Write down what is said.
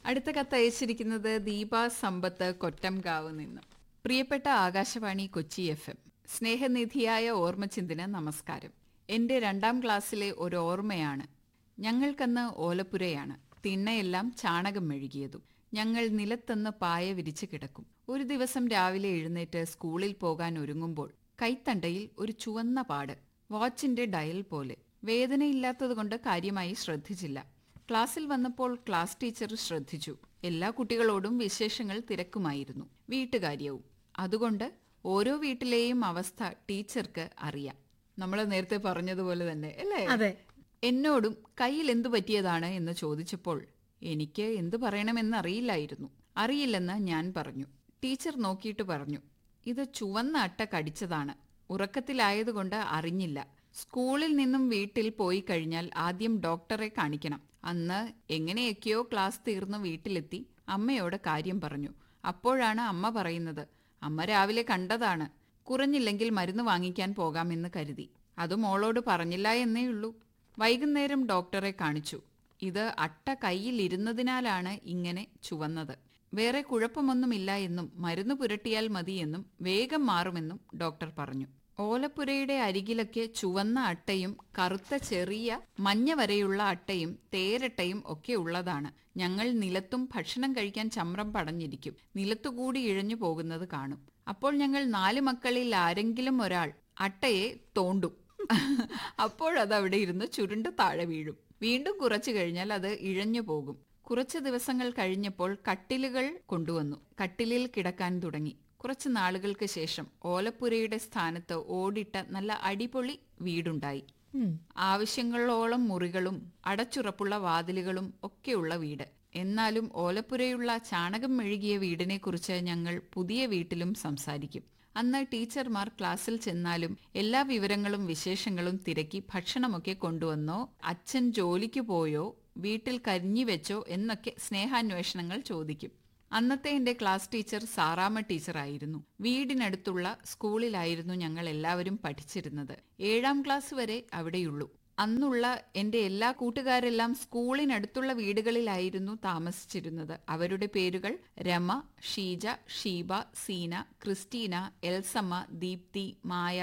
അടുത്ത കത്ത് അയച്ചിരിക്കുന്നത് ദീപ സമ്പത്ത് കൊറ്റംകാവ് നിന്നും പ്രിയപ്പെട്ട ആകാശവാണി കൊച്ചി എഫ് എം സ്നേഹനിധിയായ ഓർമ്മചിന്തിന് നമസ്കാരം എന്റെ രണ്ടാം ക്ലാസ്സിലെ ഒരു ഓർമ്മയാണ് ഞങ്ങൾക്കന്ന് ഓലപ്പുരയാണ് തിണ്ണയെല്ലാം ചാണകം മെഴുകിയതും ഞങ്ങൾ നിലത്തന്ന് പായ വിരിച്ചു കിടക്കും ഒരു ദിവസം രാവിലെ എഴുന്നേറ്റ് സ്കൂളിൽ പോകാൻ ഒരുങ്ങുമ്പോൾ കൈത്തണ്ടയിൽ ഒരു ചുവന്ന പാട് വാച്ചിന്റെ ഡയൽ പോലെ വേദനയില്ലാത്തതുകൊണ്ട് കാര്യമായി ശ്രദ്ധിച്ചില്ല ക്ലാസ്സിൽ വന്നപ്പോൾ ക്ലാസ് ടീച്ചർ ശ്രദ്ധിച്ചു എല്ലാ കുട്ടികളോടും വിശേഷങ്ങൾ തിരക്കുമായിരുന്നു വീട്ടുകാര്യവും അതുകൊണ്ട് ഓരോ വീട്ടിലെയും അവസ്ഥ ടീച്ചർക്ക് അറിയാം നമ്മൾ നേരത്തെ പറഞ്ഞതുപോലെ തന്നെ അല്ലേ അതെ എന്നോടും കയ്യിൽ എന്തു പറ്റിയതാണ് എന്ന് ചോദിച്ചപ്പോൾ എനിക്ക് എന്തു പറയണമെന്ന് അറിയില്ലായിരുന്നു അറിയില്ലെന്ന് ഞാൻ പറഞ്ഞു ടീച്ചർ നോക്കിയിട്ട് പറഞ്ഞു ഇത് ചുവന്ന അട്ട കടിച്ചതാണ് ഉറക്കത്തിലായതുകൊണ്ട് അറിഞ്ഞില്ല സ്കൂളിൽ നിന്നും വീട്ടിൽ പോയി കഴിഞ്ഞാൽ ആദ്യം ഡോക്ടറെ കാണിക്കണം അന്ന് എങ്ങനെയൊക്കെയോ ക്ലാസ് തീർന്ന് വീട്ടിലെത്തി അമ്മയോട് കാര്യം പറഞ്ഞു അപ്പോഴാണ് അമ്മ പറയുന്നത് അമ്മ രാവിലെ കണ്ടതാണ് കുറഞ്ഞില്ലെങ്കിൽ മരുന്ന് വാങ്ങിക്കാൻ പോകാമെന്ന് കരുതി അത് മോളോട് പറഞ്ഞില്ല എന്നേ ഉള്ളൂ വൈകുന്നേരം ഡോക്ടറെ കാണിച്ചു ഇത് അട്ട കയ്യിലിരുന്നതിനാലാണ് ഇങ്ങനെ ചുവന്നത് വേറെ കുഴപ്പമൊന്നുമില്ല എന്നും മരുന്ന് പുരട്ടിയാൽ മതിയെന്നും വേഗം മാറുമെന്നും ഡോക്ടർ പറഞ്ഞു ഓലപ്പുരയുടെ അരികിലൊക്കെ ചുവന്ന അട്ടയും കറുത്ത ചെറിയ മഞ്ഞ വരെയുള്ള അട്ടയും തേരട്ടയും ഒക്കെ ഉള്ളതാണ് ഞങ്ങൾ നിലത്തും ഭക്ഷണം കഴിക്കാൻ ചമ്രം പടഞ്ഞിരിക്കും നിലത്തുകൂടി ഇഴഞ്ഞു പോകുന്നത് കാണും അപ്പോൾ ഞങ്ങൾ നാല് മക്കളിൽ ആരെങ്കിലും ഒരാൾ അട്ടയെ തോണ്ടും അപ്പോഴത് അവിടെ ഇരുന്ന് ചുരുണ്ട് താഴെ വീഴും വീണ്ടും കുറച്ചു കഴിഞ്ഞാൽ അത് ഇഴഞ്ഞു പോകും കുറച്ച് ദിവസങ്ങൾ കഴിഞ്ഞപ്പോൾ കട്ടിലുകൾ കൊണ്ടുവന്നു കട്ടിലിൽ കിടക്കാൻ തുടങ്ങി കുറച്ച് നാളുകൾക്ക് ശേഷം ഓലപ്പുരയുടെ സ്ഥാനത്ത് ഓടിട്ട നല്ല അടിപൊളി വീടുണ്ടായി ആവശ്യങ്ങളോളം മുറികളും അടച്ചുറപ്പുള്ള വാതിലുകളും ഒക്കെയുള്ള വീട് എന്നാലും ഓലപ്പുരയുള്ള ചാണകം മെഴുകിയ വീടിനെക്കുറിച്ച് ഞങ്ങൾ പുതിയ വീട്ടിലും സംസാരിക്കും അന്ന് ടീച്ചർമാർ ക്ലാസ്സിൽ ചെന്നാലും എല്ലാ വിവരങ്ങളും വിശേഷങ്ങളും തിരക്കി ഭക്ഷണമൊക്കെ കൊണ്ടുവന്നോ അച്ഛൻ ജോലിക്ക് പോയോ വീട്ടിൽ കരിഞ്ഞു വെച്ചോ എന്നൊക്കെ സ്നേഹാന്വേഷണങ്ങൾ ചോദിക്കും അന്നത്തെ എന്റെ ക്ലാസ് ടീച്ചർ സാറാമ്മ ടീച്ചറായിരുന്നു വീടിനടുത്തുള്ള സ്കൂളിലായിരുന്നു ഞങ്ങൾ എല്ലാവരും പഠിച്ചിരുന്നത് ഏഴാം ക്ലാസ് വരെ അവിടെയുള്ളൂ അന്നുള്ള എന്റെ എല്ലാ കൂട്ടുകാരെല്ലാം സ്കൂളിനടുത്തുള്ള വീടുകളിലായിരുന്നു താമസിച്ചിരുന്നത് അവരുടെ പേരുകൾ രമ ഷീജ ഷീബ സീന ക്രിസ്റ്റീന എൽസമ്മ ദീപ്തി മായ